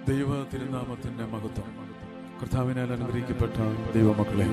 ദൈവ തിരുനാമത്തിന്റെ മഹത്വം കർത്താവിനാൽ അനുഗ്രഹിക്കപ്പെട്ട ദൈവമക്കളെ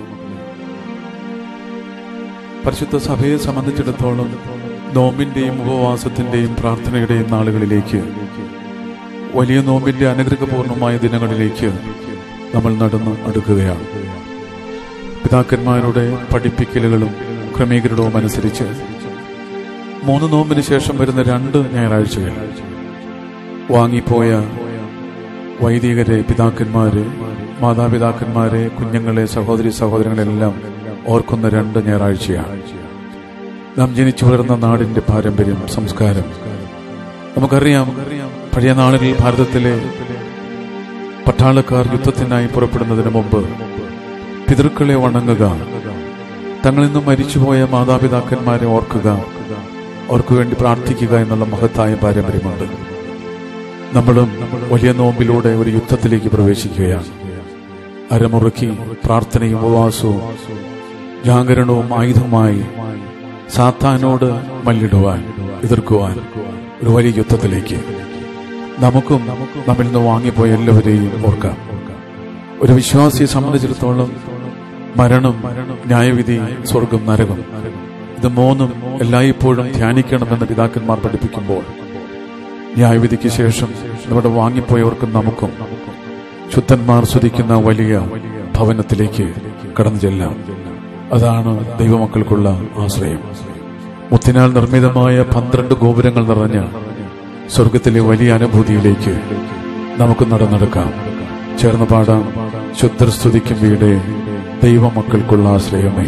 പരിശുദ്ധ സഭയെ സംബന്ധിച്ചിടത്തോളം നോമ്പിന്റെയും ഉപവാസത്തിന്റെയും പ്രാർത്ഥനയുടെയും നാളുകളിലേക്ക് വലിയ നോമ്പിന്റെ അനുഗ്രഹപൂർണമായ ദിനങ്ങളിലേക്ക് നമ്മൾ നടന്ന് അടുക്കുകയാണ് പിതാക്കന്മാരുടെ പഠിപ്പിക്കലുകളും ക്രമീകരണവും അനുസരിച്ച് മൂന്ന് നോമ്പിന് ശേഷം വരുന്ന രണ്ട് ഞായറാഴ്ചകൾ വാങ്ങിപ്പോയ വൈദികരെ പിതാക്കന്മാരെ മാതാപിതാക്കന്മാരെ കുഞ്ഞുങ്ങളെ സഹോദരി സഹോദരങ്ങളെല്ലാം ഓർക്കുന്ന രണ്ട് ഞായറാഴ്ചയാണ് നാം ജനിച്ചു വളർന്ന നാടിന്റെ പാരമ്പര്യം സംസ്കാരം നമുക്കറിയാം പഴയ നാളുകളിൽ ഭാരതത്തിലെ പട്ടാളക്കാർ യുദ്ധത്തിനായി പുറപ്പെടുന്നതിന് മുമ്പ് പിതൃക്കളെ വണങ്ങുക തങ്ങളിൽ നിന്നും മരിച്ചുപോയ മാതാപിതാക്കന്മാരെ ഓർക്കുക അവർക്ക് വേണ്ടി പ്രാർത്ഥിക്കുക എന്നുള്ള മഹത്തായ പാരമ്പര്യമുണ്ട് നമ്മളും വലിയ നോമ്പിലൂടെ ഒരു യുദ്ധത്തിലേക്ക് പ്രവേശിക്കുകയാണ് അരമുറുക്കി പ്രാർത്ഥനയും ഉപവാസവും ജാഗരണവും ആയുധമായി സാത്താനോട് മല്ലിടുവാൻ എതിർക്കുവാൻ ഒരു വലിയ യുദ്ധത്തിലേക്ക് നമുക്കും നമ്മിൽ നിന്ന് വാങ്ങിപ്പോയ എല്ലാവരെയും ഓർക്കാം ഒരു വിശ്വാസിയെ സംബന്ധിച്ചിടത്തോളം മരണം ന്യായവിധി സ്വർഗം നരകം ഇത് മൂന്നും എല്ലായ്പ്പോഴും ധ്യാനിക്കണമെന്ന് പിതാക്കന്മാർ പഠിപ്പിക്കുമ്പോൾ ന്യായവിധിക്ക് ശേഷം നമ്മുടെ വാങ്ങിപ്പോയവർക്കും നമുക്കും ശുദ്ധന്മാർ സ്തുതിക്കുന്ന വലിയ ഭവനത്തിലേക്ക് കടന്നു ചെല്ലാം അതാണ് ദൈവമക്കൾക്കുള്ള ആശ്രയം മുത്തിനാൽ നിർമ്മിതമായ പന്ത്രണ്ട് ഗോപുരങ്ങൾ നിറഞ്ഞ സ്വർഗത്തിലെ വലിയ അനുഭൂതിയിലേക്ക് നമുക്ക് നടന്നെടുക്കാം ചേർന്ന് പാടാം ശുദ്ധർ സ്തുതിക്കും വീട് ദൈവമക്കൾക്കുള്ള ആശ്രയമേ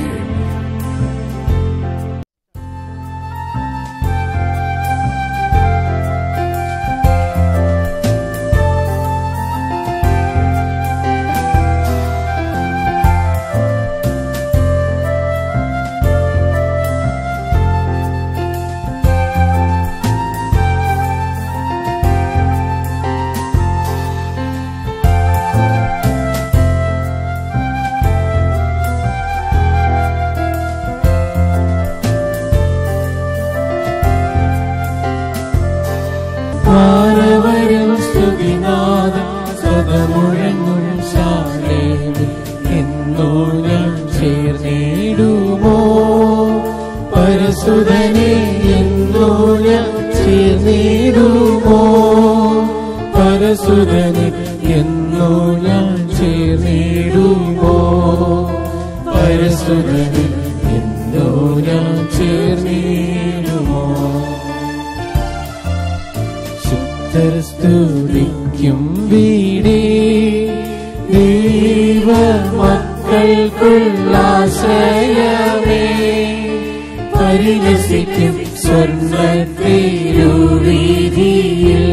വാരവരും സ്തുതിനാഥം സദമുഴങ്ങും ശാലേമി എന്നോ ഞാൻ ചേർന്നിടുമോ പരസുതനെ എന്നോ ഞാൻ ചേർന്നിടുമോ പരസുതനെ എന്നോ ഞാൻ ചേർന്നിടുമോ പരസുതനെ എന്നോ ഞാൻ ചേർന്നിടുമോ ശുദ്ധസ്തുതിക്കും വീടേ ദൈവ മക്കൾക്കുള്ളാശ്രയമേ പരിലസിക്കും സ്വർണ്ണത്തിരുവീതിയിൽ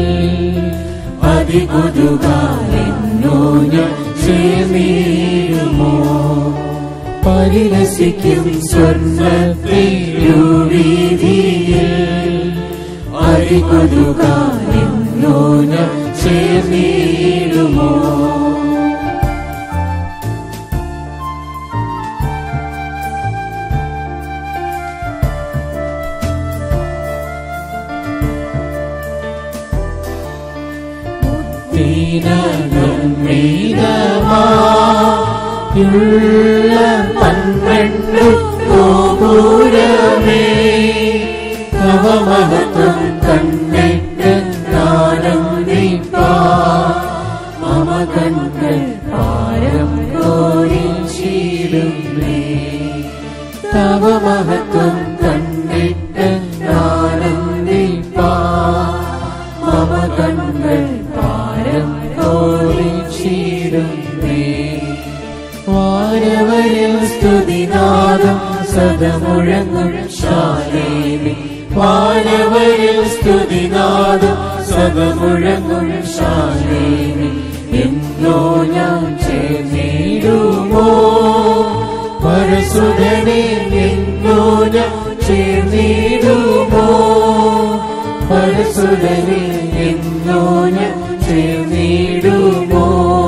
അതികുതുകാലെന്നോ ഞാൻ ചേർന്നിടുമോ പരിലസിക്കും സ്വർണ്ണത്തിരുവീതിയിൽ അരികൊതുകാലെന്നോ ഞാൻ ചേർന്നിടുമോ ുള്ള പന്ത്രണ്ട് ഗോപുരമേ നവമഹത്വം കണ്ടിട്ട് ആനന്ദിപ്പാ മമ കണ്കൾ പാരം കോരിച്ചിടുന്നേ തവ മഹത്വം കണ്ടിട്ട് ആനന്ദിപ്പാ മമ കണ്കൾ പാരം കോരിച്ചിടുന്നേ വാരവരിൽ സ്തുതിനാദം സദമുഴങ്ങും ശാലേമി വാരവരിൽ സ്തുതിനാദം സദമുഴങ്ങും ശാലേമി എന്നോ ഞാൻ ചേർന്നിടുമോ പരസുധനെ എന്നോ ഞാൻ ചേർന്നിടുമോ പരസുധനെ എന്നോ ഞാൻ ചേർന്നിടുമോ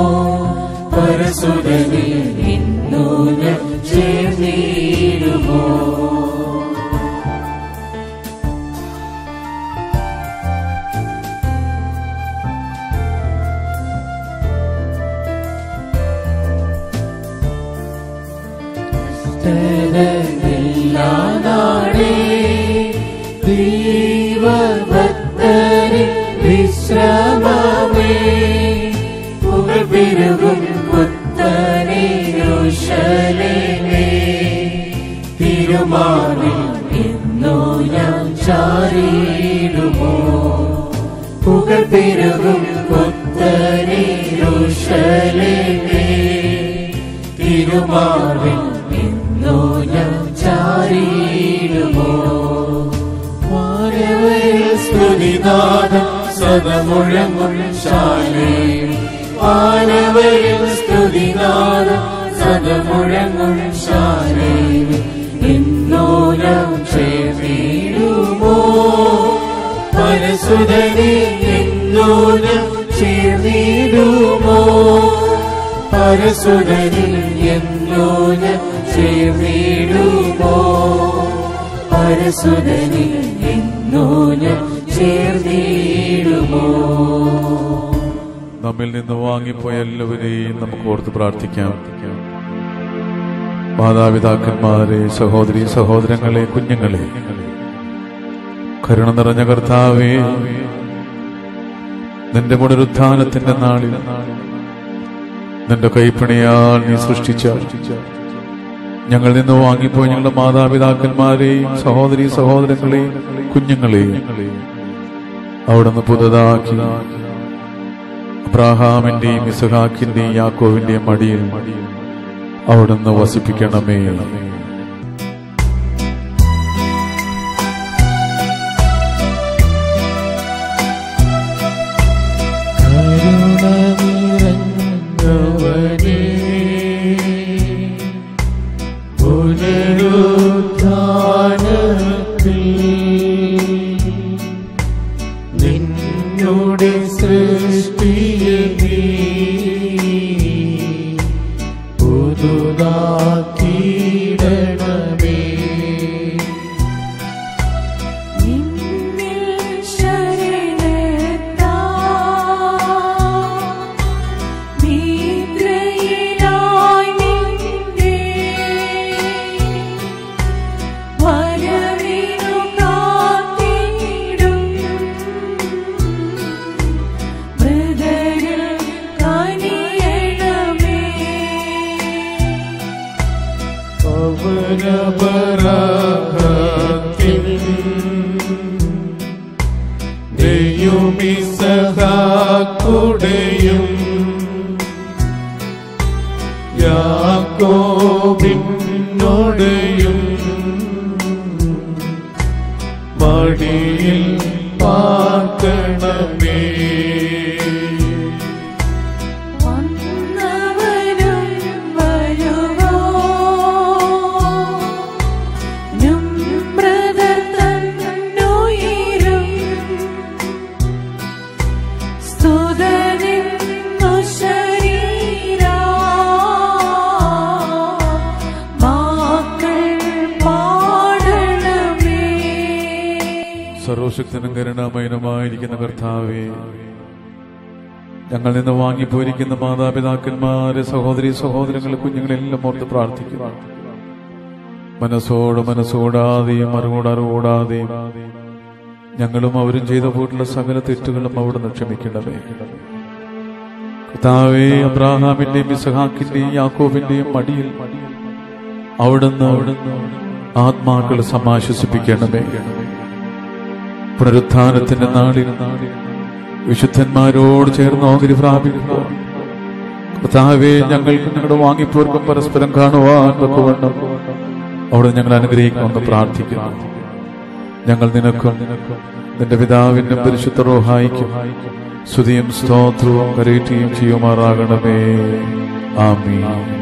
പരസുധനെ എന്നോ ഞാൻ ചേർന്നിടുമോ ശക്തരനില്ലാതാടേ ദൈവഭക്തരിൽ വിശ്രമമേ പുകൾ പെരുകും പുത്തനേരുഷലേമേ തിരുമാറിൽ എന്നോ ഞാൻ ചാരിയിടുമോ പുകൾ പെരുകും പുത്തനേരുഷലേമേ തിരുമാറിൽ എന്നോ ഞാൻ ചാരിയിടുമോ മാനവരിൽ സ്തുതിനാഥം സദമുഴങ്ങും ശാലേ മാനവരിൽ സ്തുതിനാഥം സദമുഴങ്ങും ശാലേ എന്നോ ഞാൻ ചേർന്നിടുമോ പരസുതനെ എന്നോ ഞാൻ ചേർന്നിടുമോ പരസുതനിൽ എന്നോ ഞാൻ ചേർന്നിടുമോ പരസുതനിൽ എന്നോ ഞാൻ ചേർന്നിടുമോ നമ്മിൽ നിന്ന് വാങ്ങിപ്പോയ എല്ലാവരെയും നമുക്ക് ഓർത്ത് പ്രാർത്ഥിക്കാം മാതാപിതാക്കന്മാരെ സഹോദരി സഹോദരങ്ങളെ കുഞ്ഞുങ്ങളെ കരുണ നിറഞ്ഞ കർത്താവേ നിന്റെ പുനരുത്ഥാനത്തിന്റെ നാളിൽ നിന്റെ കൈപ്പിണിയാൽ നീ സൃഷ്ടിച്ച ഞങ്ങളിൽ നിന്ന് വാങ്ങിപ്പോയി ഞങ്ങളുടെ മാതാപിതാക്കന്മാരെയും സഹോദരി സഹോദരങ്ങളെയും കുഞ്ഞുങ്ങളെയും അവിടുന്ന് പുതുതാക്കി അബ്രാഹാമിന്റെയും ഇസഹാക്കിന്റെയും യാക്കോവിന്റെയും മടിയിൽ അവിടുന്ന് വസിപ്പിക്കണമേ കരുണനിറഞ്ഞവനേ പുനരുത്ഥാനത്തിൽ നിന്നുടെ സൃഷ്ടിയെ നീ പുതുതാക്കിയിടണമേ നിന്നിൽ ശരണത്താ നിദ്രയിലായി നിന്റെ വരവിനു കാത്തിടും മൃദരിൽ കനിയണമേ അവനപരാഗത്തിൽ ദൈവമിസഹാക്കുടെയും യാക്കോബിനോടെയും മടിയിൽ പാർക്കണമേ വന്നവരും വരുവോ നുമ്രതർ തന്നുയിരും സ്തുതനിന്നു ശരീരാ വാക്കൾ പാടണമേ സർവശക്തനും കരുണാമയനുമായിരിക്കുന്ന കർത്താവേ ഞങ്ങൾ നിന്ന് വാങ്ങിപ്പോയിരിക്കുന്ന മാതാപിതാക്കന്മാരെ സഹോദരി സഹോദരങ്ങളെ കുഞ്ഞുങ്ങളെല്ലാം ഓർത്ത് പ്രാർത്ഥിക്കുക മനസ്സോട് മനസ്സോടാതെയും അറിവോട് അറിവോടാതെയും ഞങ്ങളും അവരും ചെയ്ത പോയിട്ടുള്ള സകല തെറ്റുകളും അവിടുന്ന് ക്ഷമിക്കണമേ കർത്താവേ അബ്രാഹാമിന്റെയും ഇസഹാക്കിന്റെയും യാക്കോബിന്റെയും മടിയിൽ അവിടുന്ന് അവിടുന്ന് ആത്മാക്കളെ സമാശ്വസിപ്പിക്കണമേ പുനരുത്ഥാനത്തിന്റെ നാളിൽ വിശുദ്ധന്മാരോട് ചേർന്ന് ഓഹരി പ്രാപിക്കുമ്പോൾ കർത്താവെ ഞങ്ങൾക്ക് ഞങ്ങളുടെ വാങ്ങിപ്പോർക്കും പരസ്പരം കാണുവാൻ തക്കവണ്ണം അവിടെ ഞങ്ങൾ അനുഗ്രഹിക്കുമെന്ന് പ്രാർത്ഥിക്കുന്നു ഞങ്ങൾ നിനക്കും നിന്റെ പിതാവിന്റെ പരിശുദ്ധ റോഹായിക്കും സ്തുതിയും സ്തോത്രവും കരയറ്റിയും ചെയ്യുമാറാകണമേ ആമീൻ